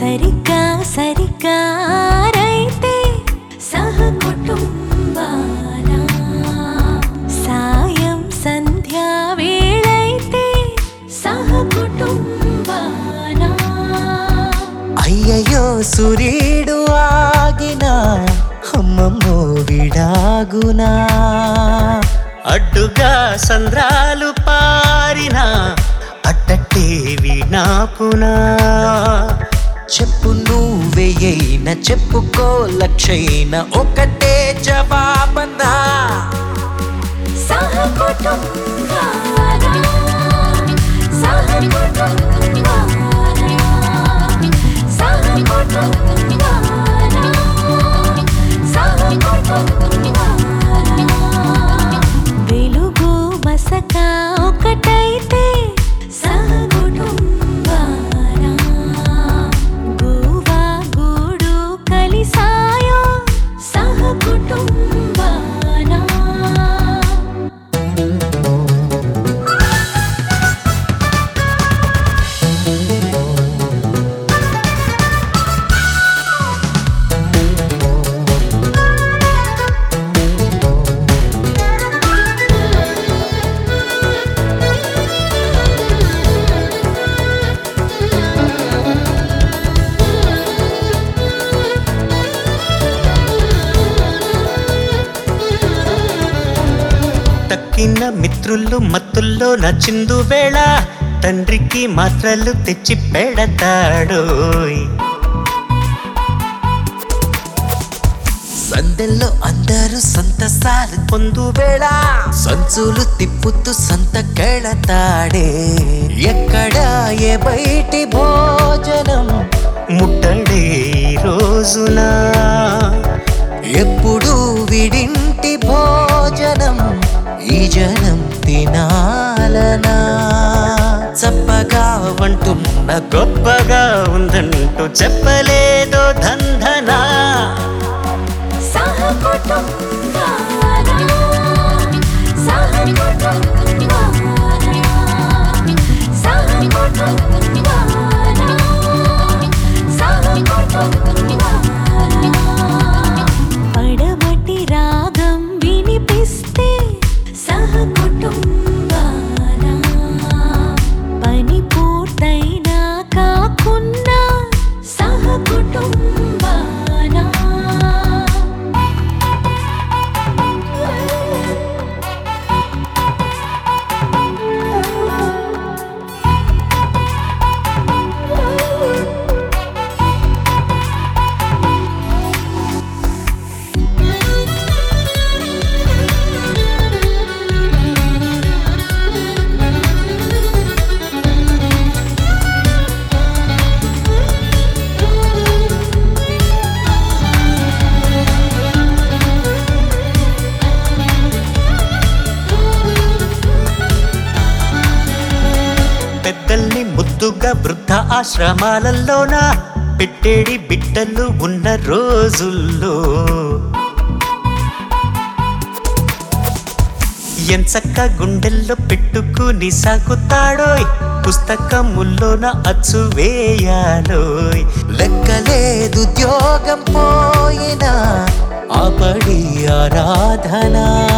సరిగ్గా సరిగ్గా రైతే సహ కుటుంబాన సాయం సంధ్యా వేళైతే సహ కుటుంబాన అయ్యయ్యో సూర్యుడు ఆగిన అమ్మమ్మో విడాగునా అడ్డుగా సంద్రాలు పారిన అట్టట్టే వినాపునా చెప్పు నువ్వేయైన చెప్పుకో లక్షైన ఒకటే జవాబనా సహ కుటుంబాన సహ కుటుంబాన సహ కుటుంబాన సహ కుటుంబాన వెలుగు మసక ఒకటైతే సహ కుటుంబాన గువా గూడు కలిసాయో సహ కుటుంబాన తక్కిన మిత్రులు మత్తుల్లో నచ్చిందు వేళ తండ్రికి మాత్రలు తెచ్చి పెడతాడోయ్ సందెల్లో అందరూ సంతసాలు పొందు వేళ సంచులు తిప్పుతూ సంత కెళతాడే ఎక్కడ ఏ బయటి భోజనం ముట్టడే ఈ రోజున ఎప్పుడు విడింటి భోజనం ఈ జనం తినాలనా చప్పగా వంటున్న గొప్పగా ఉందంటూ చెప్పలేదో దంధనా సహ కుటుంబాన సహ కుటుంబాన సహ కుటుంబాన సహ కుటుంబాన పడమటి రాగం వినిపిస్తే సహ కుటుంబాన పని పూర్తయినా కాకున్నా సహ కుటుంబాన పెద్దల్ని ముద్దుగా వృద్ధ ఆశ్రమాలలోన పెట్టేడి బిడ్డలు ఉన్న రోజుల్లో ఎంచక్క గుండెల్లో పెట్టుకుని సాగుతాడోయ్ పుస్తకముల్లోన అచ్చు వేయాలోయ్ లెక్కలేదు ఉద్యోగం పోయినా ఆపడి ఆరాధన